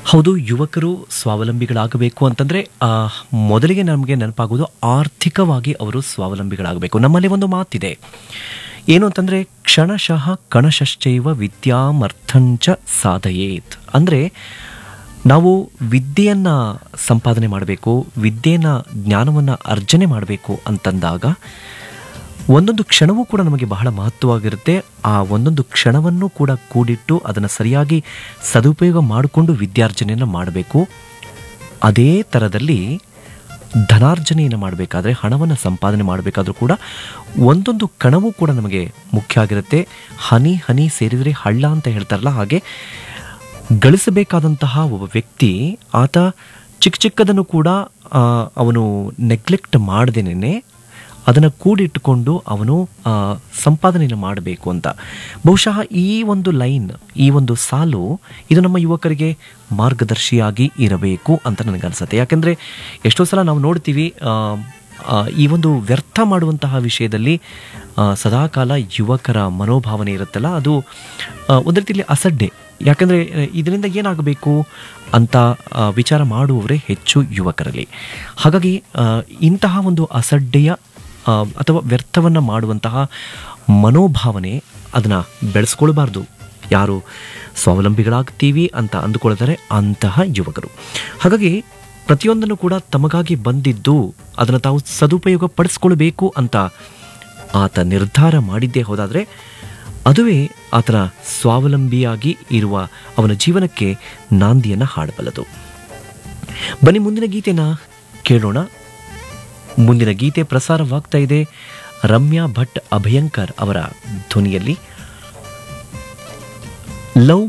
ಹೌದು ಯುವಕರು ಸ್ವಾವಲಂಬಿಗಳಾಗಬೇಕು ಅಂತಂದ್ರೆ ಆ, ಮೊದಲಿಗೆ ನಮಗೆ ನೆನಪಾಗೋದು ಆರ್ಥಿಕವಾಗಿ ಅವರು ಸ್ವಾವಲಂಬಿಗಳಾಗಬೇಕು ನಮ್ಮಲ್ಲಿ ಒಂದು ಮಾತಿದೆ ಏನು ಅಂತಂದ್ರೆ ಕ್ಷಣಶಃ ಕಣಶಶ್ಚೈವ ವಿದ್ಯಾಮರ್ಥಂಚ ಸಾಧಯೇತ್ ಅಂದ್ರೆ ನಾವು ವಿದ್ಯೆಯನ್ನ ಸಂಪಾದನೆ ಮಾಡಬೇಕು ವಿದ್ಯೆಯನ್ನ ಜ್ಞಾನವನ್ನ ಅರ್ಜನೆ ಮಾಡಬೇಕು ಅಂತಂದಾಗ ಒಂದೊಂದು ಕ್ಷಣವೂ ಕೂಡ ನಮಗೆ ಬಹಳ ಮಹತ್ವವಾಗಿರುತ್ತೆ ಆ ಒಂದೊಂದು ಕ್ಷಣವನ್ನು ಕೂಡ ಕೂಡಿಟ್ಟು ಅದನ್ನು ಸರಿಯಾಗಿ ಸದುಪಯೋಗ ಮಾಡಿಕೊಂಡು ವಿದ್ಯಾರ್ಜನೆಯನ್ನು ಮಾಡಬೇಕು ಅದೇ ಥರದಲ್ಲಿ ಧನಾರ್ಜನೆಯನ್ನು ಮಾಡಬೇಕಾದ್ರೆ ಹಣವನ್ನು ಸಂಪಾದನೆ ಮಾಡಬೇಕಾದ್ರೂ ಕೂಡ ಒಂದೊಂದು ಕಣವೂ ಕೂಡ ನಮಗೆ ಮುಖ್ಯ ಆಗಿರುತ್ತೆ ಹನಿ ಹನಿ ಸೇರಿದರೆ ಹಳ್ಳ ಅಂತ ಹೇಳ್ತಾರಲ್ಲ ಹಾಗೆ ಗಳಿಸಬೇಕಾದಂತಹ ಒಬ್ಬ ವ್ಯಕ್ತಿ ಆತ ಚಿಕ್ಕ ಚಿಕ್ಕದನ್ನು ಕೂಡ ಆ, ಅವನು ನೆಗ್ಲೆಕ್ಟ್ ಮಾಡದೇನೆ ಅದನ್ನು ಕೂಡಿಟ್ಟುಕೊಂಡು ಅವನು ಆ, ಸಂಪಾದನೆಯನ್ನು ಮಾಡಬೇಕು ಅಂತ ಬಹುಶಃ ಈ ಒಂದು ಲೈನ್ ಈ ಒಂದು ಸಾಲು ಇದು ನಮ್ಮ ಯುವಕರಿಗೆ ಮಾರ್ಗದರ್ಶಿಯಾಗಿ ಇರಬೇಕು ಅಂತ ನನಗನ್ಸುತ್ತೆ ಯಾಕೆಂದರೆ ಎಷ್ಟೋ ಸಲ ನಾವು ನೋಡ್ತೀವಿ ಆ, ಆ, ಈ ಒಂದು ವ್ಯರ್ಥ ಮಾಡುವಂತಹ ವಿಷಯದಲ್ಲಿ ಆ, ಸದಾಕಾಲ ಯುವಕರ ಮನೋಭಾವನೆ ಇರುತ್ತಲ್ಲ ಅದು ಆ, ಒಂದು ರೀತಿಯಲ್ಲಿ ಅಸಡ್ಡೆ ಯಾಕಂದರೆ ಇದರಿಂದ ಏನಾಗಬೇಕು ಅಂತ ಆ, ವಿಚಾರ ಮಾಡುವವರೇ ಹೆಚ್ಚು ಯುವಕರಲ್ಲಿ ಹಾಗಾಗಿ ಆ, ಇಂತಹ ಒಂದು ಅಸಡ್ಡೆಯ ಆ, ಅಥವಾ ವ್ಯರ್ಥವನ್ನು ಮಾಡುವಂತಹ ಮನೋಭಾವನೆ ಅದನ್ನು ಬೆಳೆಸ್ಕೊಳ್ಬಾರ್ದು ಯಾರು ಸ್ವಾವಲಂಬಿಗಳಾಗ್ತೀವಿ ಅಂತ ಅಂದುಕೊಳ್ತಾರೆ ಅಂತಹ ಯುವಕರು ಹಾಗಾಗಿ ಪ್ರತಿಯೊಂದನ್ನು ಕೂಡ ತಮಗಾಗಿ ಬಂದಿದ್ದು ಅದನ್ನು ತಾವು ಸದುಪಯೋಗ ಪಡಿಸ್ಕೊಳ್ಬೇಕು ಅಂತ ಆತ ನಿರ್ಧಾರ ಮಾಡಿದ್ದೇ ಹೋದಾದರೆ ಅದುವೇ ಆತನ ಸ್ವಾವಲಂಬಿಯಾಗಿ ಇರುವ ಅವನ ಜೀವನಕ್ಕೆ ನಾಂದಿಯನ್ನು ಹಾಡಬಲ್ಲದು ಬನ್ನಿ ಮುಂದಿನ ಗೀತೆನ ಕೇಳೋಣ ಮುಂದಿನ ಗೀತೆ ಪ್ರಸಾರವಾಗ್ತಾ ಇದೆ ರಮ್ಯಾ ಭಟ್ ಅಭಯಂಕರ್ ಅವರ ಧ್ವನಿಯಲ್ಲಿ ಲವ್